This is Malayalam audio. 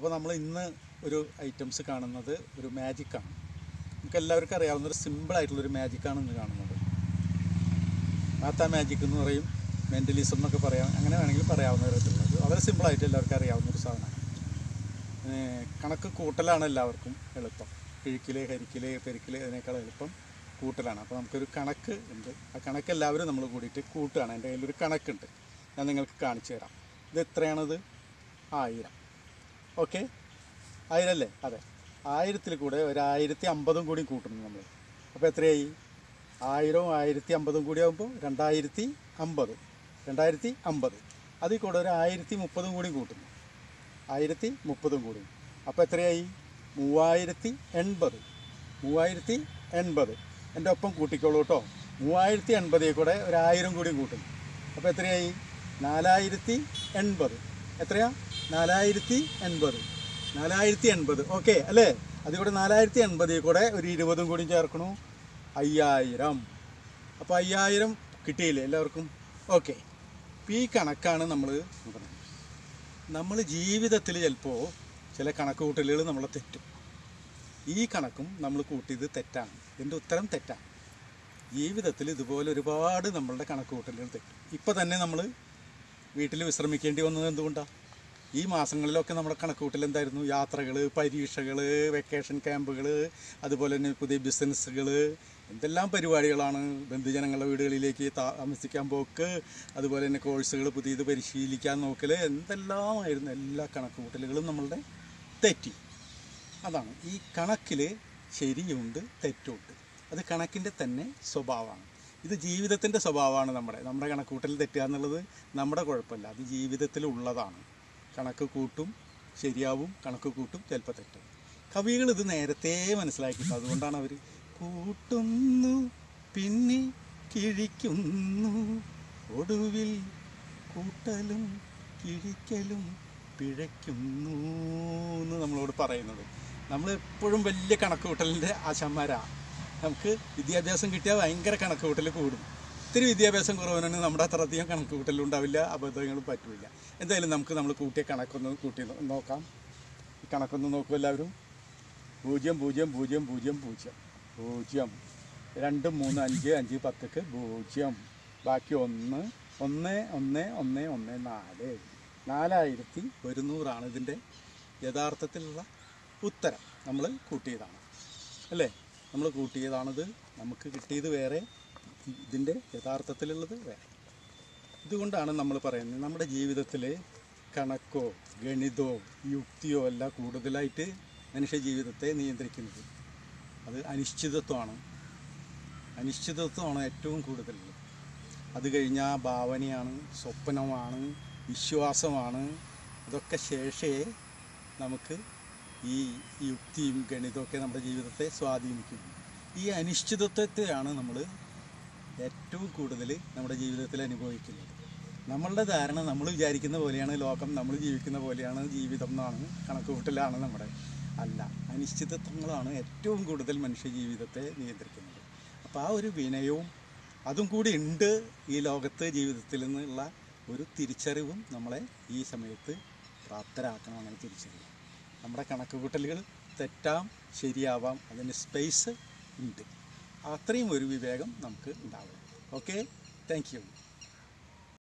അപ്പോൾ നമ്മൾ ഇന്ന് ഒരു ഐറ്റംസ് കാണുന്നത് ഒരു മാജിക്കാണ് നമുക്ക് എല്ലാവർക്കും അറിയാവുന്ന ഒരു സിമ്പിളായിട്ടുള്ളൊരു മാജിക്കാണ് ഇന്ന് കാണുന്നത് മാത്താ മാജിക് എന്ന് പറയും മെൻ്റലിസം എന്നൊക്കെ പറയാം അങ്ങനെ വേണമെങ്കിൽ പറയാവുന്ന തരത്തിലുള്ളത് വളരെ സിമ്പിളായിട്ട് എല്ലാവർക്കും അറിയാവുന്ന ഒരു സാധനമാണ് ഏഹ് കണക്ക് കൂട്ടലാണ് എല്ലാവർക്കും എളുപ്പം കിഴുക്കില് ഹരിക്കില് പെരുക്കില് അതിനേക്കാൾ എളുപ്പം കൂട്ടലാണ് അപ്പോൾ നമുക്കൊരു കണക്ക് ഉണ്ട് ആ കണക്ക് എല്ലാവരും നമ്മൾ കൂടിയിട്ട് കൂട്ടുകയാണ് എൻ്റെ കയ്യിലൊരു കണക്കുണ്ട് ഞാൻ നിങ്ങൾക്ക് കാണിച്ചു തരാം ഇത് എത്രയാണത് ആയിരം ഓക്കെ ആയിരം അല്ലേ അതെ ആയിരത്തിൽ കൂടെ ഒരു ആയിരത്തി അമ്പതും കൂടി കൂട്ടുന്നു നമ്മൾ അപ്പോൾ എത്രയായി ആയിരവും ആയിരത്തി അമ്പതും കൂടി ആകുമ്പോൾ രണ്ടായിരത്തി അമ്പത് രണ്ടായിരത്തി അമ്പത് അതിൽ കൂടെ ഒരു ആയിരത്തി മുപ്പതും കൂടി കൂട്ടുന്നു ആയിരത്തി മുപ്പതും കൂടി അപ്പോൾ എത്രയായി മൂവായിരത്തി എൺപത് മൂവായിരത്തി എൺപത് എൻ്റെ ഒപ്പം കൂട്ടിക്കോളൂ കേട്ടോ മൂവായിരത്തി എൺപതിൽ കൂടെ ഒരു ആയിരം കൂടി കൂട്ടുന്നു അപ്പോൾ എത്രയായി നാലായിരത്തി എൺപത് എത്രയാ നാലായിരത്തി എൺപത് നാലായിരത്തി എൺപത് ഓക്കെ അല്ലേ അതിൽ കൂടെ നാലായിരത്തി എൺപതിൽ കൂടെ ഒരു ഇരുപതും കൂടി ചേർക്കണു അയ്യായിരം അപ്പോൾ അയ്യായിരം കിട്ടിയില്ലേ എല്ലാവർക്കും ഓക്കെ ഈ കണക്കാണ് നമ്മൾ നമ്മൾ ജീവിതത്തിൽ ചിലപ്പോൾ ചില കണക്ക് കൂട്ടലുകൾ നമ്മളെ തെറ്റും ഈ കണക്കും നമ്മൾ കൂട്ടിയത് തെറ്റാണ് എൻ്റെ ഉത്തരം തെറ്റാണ് ജീവിതത്തിൽ ഇതുപോലെ ഒരുപാട് നമ്മളുടെ കണക്ക് കൂട്ടലുകൾ തെറ്റും ഇപ്പം തന്നെ നമ്മൾ വീട്ടിൽ വിശ്രമിക്കേണ്ടി വന്നത് എന്തുകൊണ്ടാണ് ഈ മാസങ്ങളിലൊക്കെ നമ്മുടെ കണക്ക് കൂട്ടൽ എന്തായിരുന്നു യാത്രകൾ പരീക്ഷകൾ വെക്കേഷൻ ക്യാമ്പുകൾ അതുപോലെ തന്നെ പുതിയ ബിസിനസ്സുകൾ എന്തെല്ലാം പരിപാടികളാണ് ബന്ധുജനങ്ങളുടെ വീടുകളിലേക്ക് താമസിക്കാൻ പോക്ക് അതുപോലെ തന്നെ കോഴ്സുകൾ പുതിയത് പരിശീലിക്കാൻ നോക്കൽ എന്തെല്ലാമായിരുന്നു എല്ലാ കണക്ക് കൂട്ടലുകളും നമ്മളുടെ തെറ്റി അതാണ് ഈ കണക്കിൽ ശരിയുണ്ട് തെറ്റുണ്ട് അത് കണക്കിൻ്റെ തന്നെ സ്വഭാവമാണ് ഇത് ജീവിതത്തിൻ്റെ സ്വഭാവമാണ് നമ്മുടെ നമ്മുടെ കണക്കൂട്ടൽ തെറ്റുക എന്നുള്ളത് നമ്മുടെ കുഴപ്പമില്ല അത് ജീവിതത്തിൽ ഉള്ളതാണ് കണക്ക് കൂട്ടും ശരിയാവും കണക്ക് കൂട്ടും ചിലപ്പോൾ തെറ്റും കവികൾ ഇത് നേരത്തെ മനസ്സിലാക്കിയിട്ടുണ്ട് അതുകൊണ്ടാണ് അവർ കൂട്ടുന്നു പിന്നെ കിഴിക്കുന്നു ഒടുവിൽ കൂട്ടലും കിഴിക്കലും പിഴയ്ക്കുന്നു എന്ന് നമ്മളോട് പറയുന്നത് നമ്മൾ എപ്പോഴും വലിയ കണക്ക് കൂട്ടലിൻ്റെ ആശാന്മാരാണ് നമുക്ക് വിദ്യാഭ്യാസം കിട്ടിയാൽ ഭയങ്കര കണക്ക് കൂട്ടൽ കൂടും ഇത്തിരി വിദ്യാഭ്യാസം കുറവിനാണ് നമ്മുടെ അത്ര അധികം കണക്ക് കൂട്ടലും ഉണ്ടാവില്ല അബദ്ധങ്ങളും പറ്റില്ല എന്തായാലും നമുക്ക് നമ്മൾ കൂട്ടിയ കണക്കൊന്ന് കൂട്ടി നോ- നോക്കാം ഈ കണക്കൊന്ന് നോക്കൂ എല്ലാവരും പൂജ്യം പൂജ്യം പൂജ്യം പൂജ്യം പൂജ്യം പൂജ്യം രണ്ട് മൂന്ന് അഞ്ച് അഞ്ച് പത്തക്ക് പൂജ്യം ബാക്കി ഒന്ന് ഒന്ന് ഒന്ന് ഒന്ന് ഒന്ന് നാല് നാലായിരത്തി ഒരുന്നൂറാണ് ഇതിൻ്റെ യഥാർത്ഥത്തിലുള്ള ഉത്തരം നമ്മൾ കൂട്ടിയതാണ് അല്ലേ നമ്മൾ കൂട്ടിയതാണിത് നമുക്ക് കിട്ടിയത് വേറെ ഇതിൻ്റെ യഥാർത്ഥത്തിലുള്ളത് വേറെ ഇതുകൊണ്ടാണ് നമ്മൾ പറയുന്നത് നമ്മുടെ ജീവിതത്തിൽ കണക്കോ ഗണിതോ യുക്തിയോ അല്ല കൂടുതലായിട്ട് മനുഷ്യ ജീവിതത്തെ നിയന്ത്രിക്കുന്നത് അത് അനിശ്ചിതത്വമാണ് അനിശ്ചിതത്വമാണ് ഏറ്റവും കൂടുതലുള്ളത് അത് കഴിഞ്ഞാൽ ഭാവനയാണ് സ്വപ്നമാണ് വിശ്വാസമാണ് അതൊക്കെ ശേഷേ നമുക്ക് ഈ യുക്തിയും ഗണിതമൊക്കെ നമ്മുടെ ജീവിതത്തെ സ്വാധീനിക്കും ഈ അനിശ്ചിതത്വത്തെയാണ് നമ്മൾ ഏറ്റവും കൂടുതൽ നമ്മുടെ ജീവിതത്തിൽ അനുഭവിക്കുന്നത് നമ്മളുടെ ധാരണ നമ്മൾ വിചാരിക്കുന്ന പോലെയാണ് ലോകം നമ്മൾ ജീവിക്കുന്ന പോലെയാണ് ജീവിതം എന്നാണ് കണക്കുകൂട്ടലാണ് നമ്മുടെ അല്ല അനിശ്ചിതത്വങ്ങളാണ് ഏറ്റവും കൂടുതൽ മനുഷ്യ ജീവിതത്തെ നിയന്ത്രിക്കുന്നത് അപ്പോൾ ആ ഒരു വിനയവും അതും കൂടി ഉണ്ട് ഈ ലോകത്ത് ജീവിതത്തിൽ നിന്നുള്ള ഒരു തിരിച്ചറിവും നമ്മളെ ഈ സമയത്ത് പ്രാപ്തരാക്കണം അങ്ങനെ തിരിച്ചറിവ് നമ്മുടെ കണക്കുകൂട്ടലുകൾ തെറ്റാം ശരിയാവാം അതിന് സ്പേസ് ഉണ്ട് അത്രയും ഒരു വിവേകം നമുക്ക് ഉണ്ടാവും ഓക്കെ താങ്ക് യു